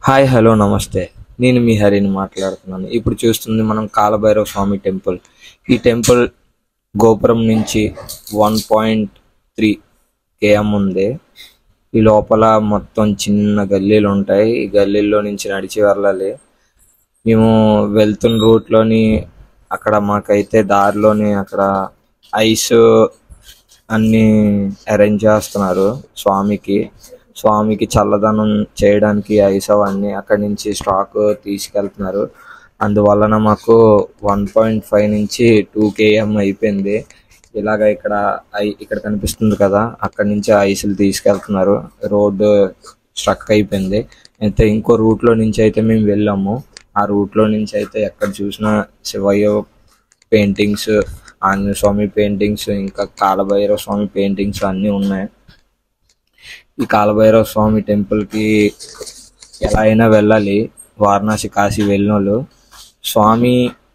hi hello నమస్తే నేను మీ హరిని మాట్లాడుతున్నాను ఇప్పుడు చూస్తుంది మనం కాలభైరవ స్వామి టెంపుల్ ఈ టెంపుల్ గోపురం నుంచి వన్ పాయింట్ త్రీ కేఎం ఉంది ఈ లోపల మొత్తం చిన్న గల్లీలు ఉంటాయి ఈ గల్లీల్లో నుంచి నడిచి వెళ్ళాలి మేము వెళ్తున్న రూట్లోని అక్కడ మాకైతే దారిలోని అక్కడ ఐస్ అన్ని అరేంజ్ చేస్తున్నారు స్వామికి స్వామికి చల్లదనం చేయడానికి ఐస్ అవన్నీ అక్కడి నుంచి స్టాక్ తీసుకెళ్తున్నారు అందువలన మాకు వన్ పాయింట్ ఫైవ్ నుంచి టూ కేఎం అయిపోయింది ఇలాగ ఇక్కడ ఐ ఇక్కడ కనిపిస్తుంది కదా అక్కడి నుంచి ఐసులు తీసుకెళ్తున్నారు రోడ్డు స్ట్రక్ అయిపోయింది అయితే ఇంకో రూట్లో నుంచి అయితే మేము వెళ్ళాము ఆ రూట్లో నుంచి అయితే ఎక్కడ చూసినా శివయ్య పెయింటింగ్స్ ఆంజనేయ స్వామి పెయింటింగ్స్ ఇంకా కాలభైరవ స్వామి పెయింటింగ్స్ అన్నీ ఉన్నాయి ఈ కాలభైరవ స్వామి టెంపుల్కి ఎలా అయినా వెళ్ళాలి వారణాసి కాశీ వెళ్ళిన వాళ్ళు స్వామి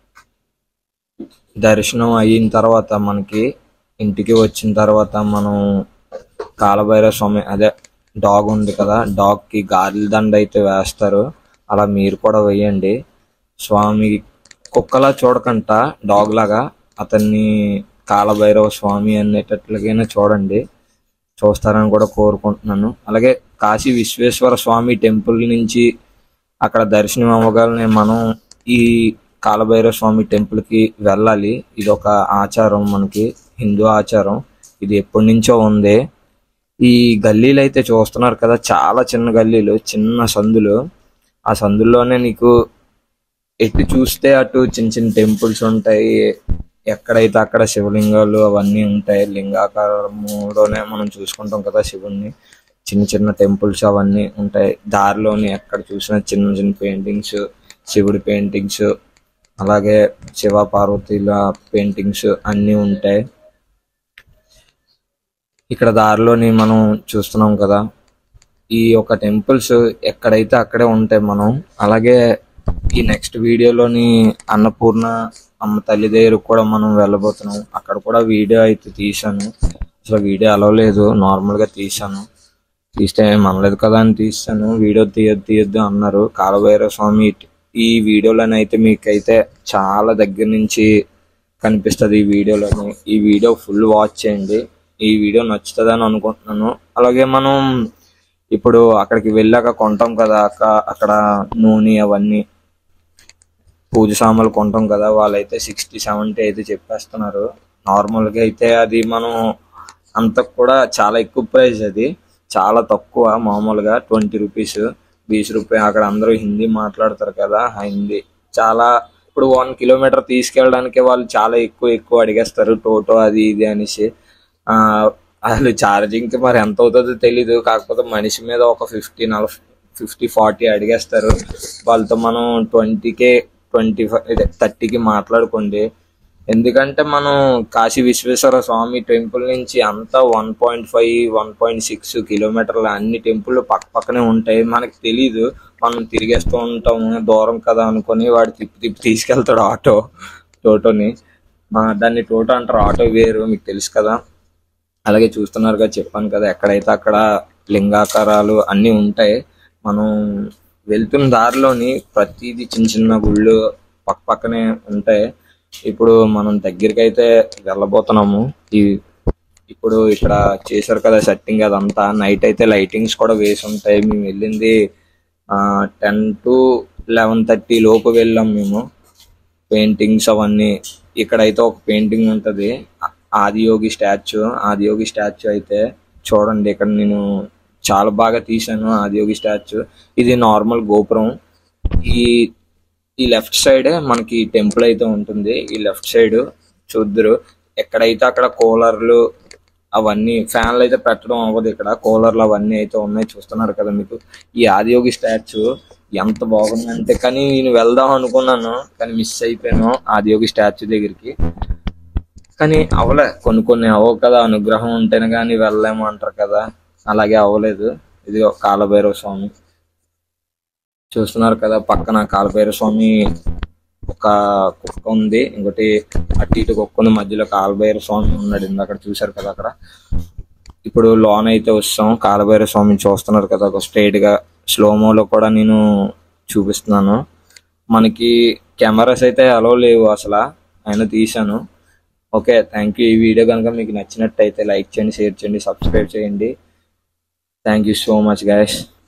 దర్శనం అయిన తర్వాత మనకి ఇంటికి వచ్చిన తర్వాత మనం కాలభైరవ స్వామి అదే డాగ్ ఉంది కదా డాగ్కి గాలి దండ అయితే వేస్తారు అలా మీరు కూడా వేయండి స్వామి కుక్కలా చూడకంట డాగ్ లాగా అతన్ని కాలభైరవ స్వామి అనేటట్లుగానే చూడండి చూస్తారని కూడా కోరుకుంటున్నాను అలాగే కాశీ విశ్వేశ్వర స్వామి టెంపుల్ నుంచి అక్కడ దర్శనం అవ్వగానే మనం ఈ కాలభైరవ స్వామి టెంపుల్కి వెళ్ళాలి ఇది ఒక ఆచారం మనకి హిందూ ఆచారం ఇది ఎప్పటి నుంచో ఉంది ఈ గల్లీలు అయితే చూస్తున్నారు కదా చాలా చిన్న గల్లీలు చిన్న సందులు ఆ సందుల్లోనే నీకు ఎటు చూస్తే అటు చిన్న చిన్న టెంపుల్స్ ఉంటాయి ఎక్కడైతే అక్కడ శివలింగాలు అవన్నీ ఉంటాయి లింగాకారములోనే మనం చూసుకుంటాం కదా శివుణ్ణి చిన్న చిన్న టెంపుల్స్ అవన్నీ ఉంటాయి దారిలోని ఎక్కడ చూసినా చిన్న చిన్న పెయింటింగ్స్ శివుడి పెయింటింగ్స్ అలాగే శివ పార్వతీల పెయింటింగ్స్ అన్నీ ఉంటాయి ఇక్కడ దారిలోని మనం చూస్తున్నాం కదా ఈ ఒక టెంపుల్స్ ఎక్కడైతే అక్కడే ఉంటాయి మనం అలాగే ఈ నెక్స్ట్ వీడియోలోని అన్నపూర్ణ అమ్మ తల్లి దగ్గరకు కూడా మనం వెళ్ళబోతున్నాం అక్కడ కూడా వీడియో అయితే తీశాను అసలు వీడియో అలవలేదు నార్మల్గా తీశాను తీస్తే మనలేదు కదా అని తీస్తాను వీడియో తీయొద్దు తీయొద్దు అన్నారు కాలభైరవ స్వామి ఈ వీడియోలోని అయితే మీకైతే చాలా దగ్గర నుంచి కనిపిస్తుంది ఈ వీడియోలోని ఈ వీడియో ఫుల్ వాచ్ చేయండి ఈ వీడియో నచ్చుతుందని అనుకుంటున్నాను అలాగే మనం ఇప్పుడు అక్కడికి వెళ్ళాక కొంటాం కదా అక్క అక్కడ నూనె అవన్నీ పూజ సామాన్లు కొంటాం కదా వాళ్ళైతే సిక్స్టీ సెవెంటీ అయితే చెప్పేస్తున్నారు నార్మల్గా అయితే అది మనం అంత కూడా చాలా ఎక్కువ ప్రైస్ అది చాలా తక్కువ మామూలుగా ట్వంటీ రూపీస్ బీస్ రూపాయ అక్కడ అందరూ హిందీ మాట్లాడతారు కదా ఆ హిందీ చాలా ఇప్పుడు వన్ కిలోమీటర్ తీసుకెళ్ళడానికి వాళ్ళు చాలా ఎక్కువ ఎక్కువ అడిగేస్తారు టోటో అది ఇది అనేసి ఆ అసలు ఛార్జింగ్ కి మరి ఎంత అవుతుందో తెలీదు కాకపోతే మనిషి మీద ఒక ఫిఫ్టీ నలభై ఫిఫ్టీ ఫార్టీ అడిగేస్తారు వాళ్ళతో మనం ట్వంటీకే ట్వంటీ ఫైవ్ థర్టీకి మాట్లాడుకోండి ఎందుకంటే మనం కాశీ విశ్వేశ్వర స్వామి టెంపుల్ నుంచి అంతా one point five one point six కిలోమీటర్ల అన్ని టెంపుల్ పక్క పక్కనే ఉంటాయి మనకి తెలీదు మనం తిరిగేస్తూ ఉంటాము దూరం కదా అనుకొని వాడు తిప్పి తిప్పి తీసుకెళ్తాడు ఆటో టోటోని ఆ, దాన్ని టోటో అంటారు ఆటో వేరు మీకు తెలుసు కదా అలాగే చూస్తున్నారుగా చెప్పాను కదా ఎక్కడైతే అక్కడ లింగాకారాలు అన్నీ ఉంటాయి మనం వెళ్తున్న దారిలోని ప్రతిదీ చిన్న చిన్న గుళ్ళు పక్క పక్కనే ఉంటాయి ఇప్పుడు మనం దగ్గరికి అయితే వెళ్ళబోతున్నాము ఈ ఇప్పుడు ఇక్కడ చేశారు కదా సెట్టింగ్ అదంతా నైట్ అయితే లైటింగ్స్ కూడా వేసి ఉంటాయి మేము వెళ్ళింది టెన్ టు లెవెన్ థర్టీ లోపు వెళ్ళాం మేము పెయింటింగ్స్ అవన్నీ ఇక్కడైతే ఒక పెయింటింగ్ ఉంటది ఆ- ఆదియోగి స్టాచ్యూ ఆదియోగి స్టాచ్యూ అయితే చూడండి ఇక్కడ నేను చాలా బాగా తీశాను ఆదియోగి స్టాచ్యూ ఇది నార్మల్ గోపురం ఈ ఈ లెఫ్ట్ సైడే మనకి టెంపుల్ అయితే ఉంటుంది ఈ లెఫ్ట్ సైడ్ చూద్దరు ఎక్కడైతే అక్కడ కూలర్లు అవన్నీ ఫ్యాన్లు అయితే పెట్టడం అవ్వదు ఇక్కడ కూలర్లు అవన్నీ అయితే ఉన్నాయి చూస్తున్నారు కదా మీకు ఈ ఆదియోగి స్టాచ్యూ ఎంత బాగుందంటే కానీ నేను వెళ్దాం అనుకున్నాను కానీ మిస్ అయిపోయాను ఆదియోగి స్టాచ్యూ దగ్గరికి కానీ అవలే కొన్ని కొన్ని అవ్వవు కదా అనుగ్రహం ఉంటేనే కానీ వెళ్ళలేము అంటారు కదా అలాగే అవ్వలేదు ఇది ఒక కాలభైరవ స్వామి చూస్తున్నారు కదా పక్కన కాలభైరవ స్వామి ఒక కుక్క ఉంది ఇంకోటి అటు ఇటు కుక్క ఉంది మధ్యలో కాలభైరవ స్వామి ఉన్నాడు ఇందాక చూశారు కదా అక్కడ ఇప్పుడు లోన్ అయితే వస్తాం కాలభైర స్వామిని చూస్తున్నారు కదా ఒక స్ట్రైట్ గా స్లోమోలో కూడా నేను చూపిస్తున్నాను మనకి కెమెరాస్ అయితే అలో లేవు అసలు ఆయన తీశాను ఓకే థ్యాంక్ యూ ఈ వీడియో కనుక మీకు నచ్చినట్టయితే లైక్ చేయండి షేర్ చేయండి సబ్స్క్రైబ్ చేయండి thank you so much guys